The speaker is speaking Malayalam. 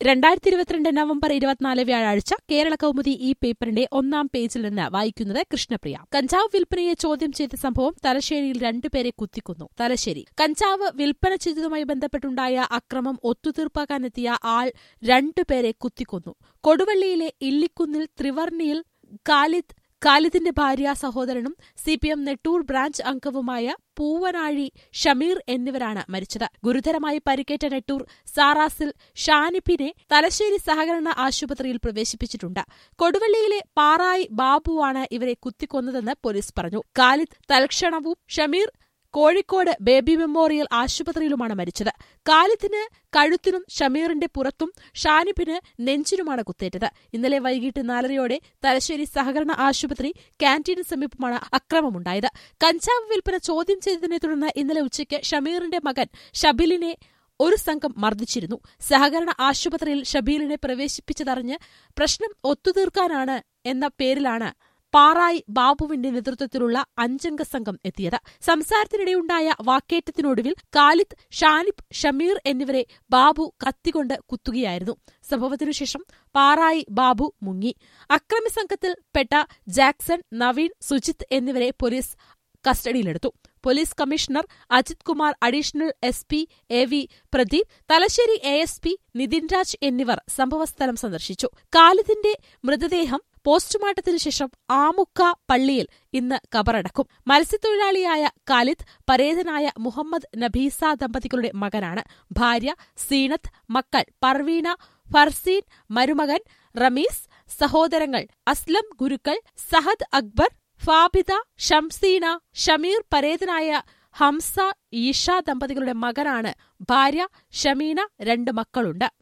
രണ്ടായിരത്തി ഇരുപത്തിരണ്ട് നവംബർ ഇരുപത്തിനാല് വ്യാഴാഴ്ച കേരള കൗമുദി ഈ പേപ്പറിന്റെ ഒന്നാം പേജിൽ നിന്ന് വായിക്കുന്നത് കൃഷ്ണപ്രിയ കഞ്ചാവ് വിൽപ്പനയെ ചോദ്യം ചെയ്ത സംഭവം തലശ്ശേരിയിൽ രണ്ടുപേരെ കുത്തിക്കൊന്നു തലശ്ശേരി കഞ്ചാവ് വിൽപ്പന ചെയ്തതുമായി ബന്ധപ്പെട്ടുണ്ടായ അക്രമം ഒത്തുതീർപ്പാക്കാനെത്തിയ ആൾ രണ്ടുപേരെ കുത്തിക്കൊന്നു കൊടുവള്ളിയിലെ ഇല്ലിക്കുന്നിൽ ത്രിവർണിയിൽ കാലിദ് ഖാലിദിന്റെ ഭാര്യ സഹോദരനും C P M Nettoor branch അംഗവുമായ പൂവനാഴി ഷമീർ എന്നിവരാണ് മരിച്ചത് ഗുരുതരമായി പരിക്കേറ്റ നെട്ടൂർ സാറാസിൽ ഷാനിപ്പിനെ തലശ്ശേരി സഹകരണ ആശുപത്രിയിൽ പ്രവേശിപ്പിച്ചിട്ടുണ്ട് കൊടുവള്ളിയിലെ പാറായി ബാബുവാണ് ഇവരെ കുത്തിക്കൊന്നതെന്ന് പോലീസ് പറഞ്ഞു ഖാലിദ് തൽക്ഷണവും ഷമീർ കോഴിക്കോട് ബേബി മെമ്മോറിയൽ ആശുപത്രിയിലുമാണ് മരിച്ചത് കാലിത്തിന് കഴുത്തിനും ഷമീറിന്റെ പുറത്തും ഷാനിപ്പിന് നെഞ്ചിനുമാണ് കുത്തേറ്റത് ഇന്നലെ വൈകിട്ട് നാലരയോടെ തലശ്ശേരി സഹകരണ ആശുപത്രി ക്യാന്റീന് സമീപമാണ് അക്രമമുണ്ടായത് കഞ്ചാവ് വിൽപ്പന ചോദ്യം ചെയ്തതിനെ തുടർന്ന് ഇന്നലെ ഉച്ചയ്ക്ക് ഷമീറിന്റെ മകൻ ഷബിലിനെ ഒരു സംഘം മർദ്ദിച്ചിരുന്നു സഹകരണ ആശുപത്രിയിൽ ഷബീലിനെ പ്രവേശിപ്പിച്ചതറിഞ്ഞ് പ്രശ്നം ഒത്തുതീർക്കാനാണ് എന്ന പേരിലാണ് പാറായി ബാബുവിന്റെ നേതൃത്വത്തിലുള്ള അഞ്ചംഗ സംഘം എത്തിയത് സംസാരത്തിനിടെയുണ്ടായ വാക്കേറ്റത്തിനൊടുവിൽ കാലിദ് ഷാനിബ് ഷമീർ എന്നിവരെ ബാബു കത്തികൊണ്ട് കുത്തുകയായിരുന്നു സംഭവത്തിനുശേഷം പാറായി ബാബു മുങ്ങി അക്രമി സംഘത്തിൽ പെട്ട ജാക്സൺ നവീൻ സുജിത് എന്നിവരെ പോലീസ് കസ്റ്റഡിയിലെടുത്തു police commissioner Ajith Kumar additional S P A V Pradeep Thalassery A S P Nithin Raj എന്നിവർ സംഭവസ്ഥലം സന്ദർശിച്ചു കാലിദിന്റെ മൃതദേഹം പോസ്റ്റ്മോർട്ടത്തിനു ശേഷം ആമുക്ക പള്ളിയിൽ ഇന്ന് കബറടക്കും മത്സ്യത്തൊഴിലാളിയായ കാലിദ് പരേതനായ മുഹമ്മദ് നബീസ ദമ്പതികളുടെ മകനാണ് ഭാര്യ സീനത്ത് മക്കൾ പർവീന ഫർസീൻ മരുമകൻ റമീസ് സഹോദരങ്ങൾ അസ്ലം ഗുരുക്കൾ സഹദ് അക്ബർ ഫാബിദ ഷംസീന ഷമീർ പരേതനായ ഹംസ ഈഷ ദമ്പതികളുടെ മകനാണ് ഭാര്യ ഷമീന രണ്ട് മക്കളുണ്ട്